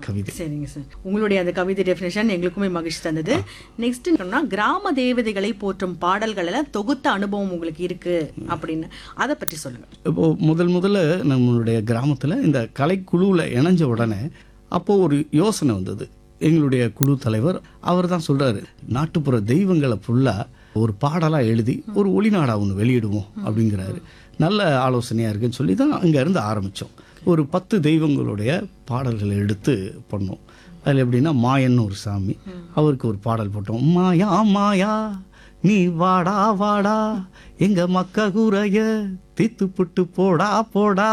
கவிதை சரிங்க சார் உங்களுடைய அந்த கவிதை டெஃபினேஷன் எங்களுக்குமே மகிழ்ச்சி தந்தது நெக்ஸ்ட் கிராம தேவதைகளை போற்றும் பாடல்கள் எல்லாம் தொகுத்த அனுபவம் உங்களுக்கு இருக்கு அப்படின்னு அதை பற்றி சொல்லுங்க இப்போ முதல் முதல்ல நம்மளுடைய கிராமத்தில் இந்த கலைக்குழுவில் இணைஞ்ச உடனே அப்போ ஒரு யோசனை வந்தது எங்களுடைய குழு தலைவர் அவர் தான் சொல்றாரு நாட்டுப்புற தெய்வங்களை ஃபுல்லாக ஒரு பாடலாக எழுதி ஒரு ஒளிநாடா ஒன்று வெளியிடுவோம் அப்படிங்கிறாரு நல்ல ஆலோசனையாக இருக்குன்னு சொல்லி தான் அங்கேருந்து ஆரம்பித்தோம் ஒரு பத்து தெய்வங்களுடைய பாடல்களை எடுத்து பண்ணோம் அதில் எப்படின்னா மாயன்னு ஒரு சாமி அவருக்கு ஒரு பாடல் போட்டோம் மாயா மாயா நீ வாடா வாடா எங்க மக்க குறைய தீத்து புட்டு போடா போடா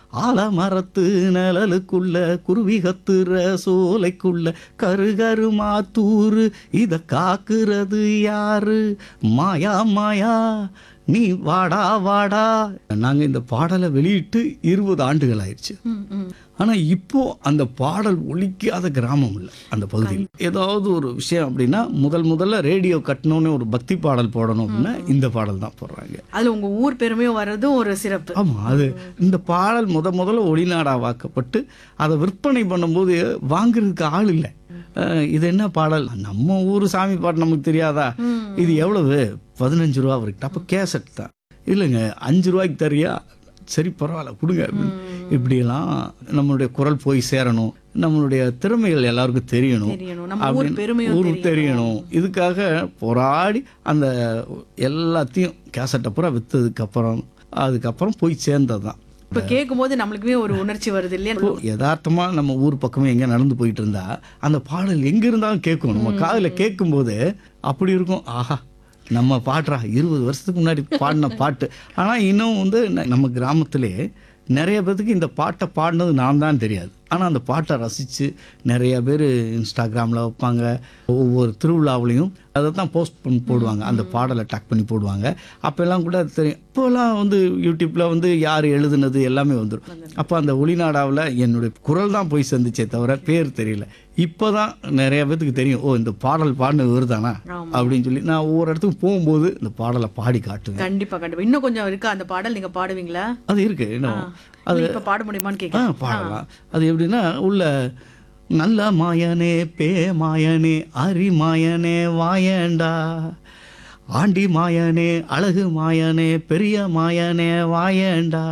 ஆலமரத்து நிழலுக்குள்ள குருவி கத்துற சோலைக்குள்ள கரு மாத்தூரு இத காக்குறது யாரு மாயா மாயா நீ வாடா வாடா நாங்க இந்த பாடலை வெளியிட்டு இருபது ஆண்டுகள் ஆயிடுச்சு ம், ம். ஆனா இப்போ அந்த பாடல் ஒலிக்காத கிராமம் இல்லை அந்த பகுதியில் ஏதாவது ஒரு விஷயம் அப்படின்னா முதல் முதல்ல ரேடியோ கட்டணும்னு ஒரு பக்தி பாடல் போடணும் அப்படின்னா இந்த பாடல் தான் போடுறாங்க அதுல உங்க ஊர் பெருமையும் வர்றதும் ஒரு சிறப்பு ஆமா அது இந்த பாடல் முத முதல்ல ஒளிநாடாவாக்கப்பட்டு அதை விற்பனை பண்ணும்போது வாங்குறதுக்கு ஆள் இல்லை அஹ், இது என்ன பாடல் நம்ம ஊர் சாமி பாட்டு நமக்கு தெரியாதா இது எவ்வளவு பதினஞ்சு ரூபா வரைக்கும் அப்போ கேசட் தான் இல்லைங்க அஞ்சு ரூபாய்க்கு தரியா சரி பரவாயில்ல கொடுங்க அப்படின்னு. இப்படியெல்லாம் நம்மளுடைய குரல் போய் சேரணும் நம்மளுடைய திறமைகள் எல்லாருக்கும் தெரியணும் தெரியணும் நம்ம ஊர் அப்படின்னு பெருமையும் ஊர் தெரியணும். தெரியணும் இதுக்காக போராடி அந்த எல்லாத்தையும் கேசட்டை பூரா விற்றதுக்கு அப்புறம் அதுக்கப்புறம் போய் சேர்ந்தது தான் இப்ப கேட்கும் போது நம்மளுக்குமே ஒரு உணர்ச்சி வருது இல்லையா யதார்த்தமா நம்ம ஊர் பக்கமே எங்க நடந்து போயிட்டு இருந்தா அந்த பாடல் எங்க இருந்தாலும் கேட்கும் நம்ம காதுல கேட்கும்போது அப்படி இருக்கும் ஆஹா நம்ம பாடுறா இருபது வருஷத்துக்கு முன்னாடி பாடின பாட்டு ஆனா இன்னும் வந்து ந- நம்ம கிராமத்திலே நிறைய பேத்துக்கு இந்த பாட்டை பாடினது நான் தான் தெரியாது ஆனால் அந்த பாட்டை ரசித்து நிறைய பேர் இன்ஸ்டாகிராமில் வைப்பாங்க ஒவ்வொரு திருவிழாவுலையும் அதை தான் போஸ்ட் பண்ணி போடுவாங்க அந்த பாடலை டக் பண்ணி போடுவாங்க அப்போல்லாம் கூட அது தெரியும் இப்போல்லாம் வந்து யூடியூப்பில் வந்து யார் எழுதுனது எல்லாமே வந்துடும் அப்போ அந்த ஒளிநாடாவில் என்னுடைய குரல் தான் போய் சேர்ந்துச்சே தவிர பேர் தெரியல இப்போ தான் நிறைய பேத்துக்கு தெரியும் ஓ இந்த பாடல் பாடினது வருதானா ஆமா. அப்படின்னு சொல்லி நான் ஒவ்வொரு இடத்துக்கு போகும்போது இந்த பாடலை பாடி காட்டுவேன் கண்டிப்பா கண்டிப்பா இன்னும் கொஞ்சம் இருக்கா அந்த பாடல் நீங்க பாடுவீங்களா அது இருக்கு இன்னும் இல்ல, இப்ப பாட முடியுமான்னு ஆ கேட்க பாடலாம் அது எப்படின்னா உள்ள நல்ல மாயனே பே மாயனே அரி மாயனே வாயேண்டா ஆண்டி மாயனே அழகு மாயனே பெரிய மாயனே வாயேண்டா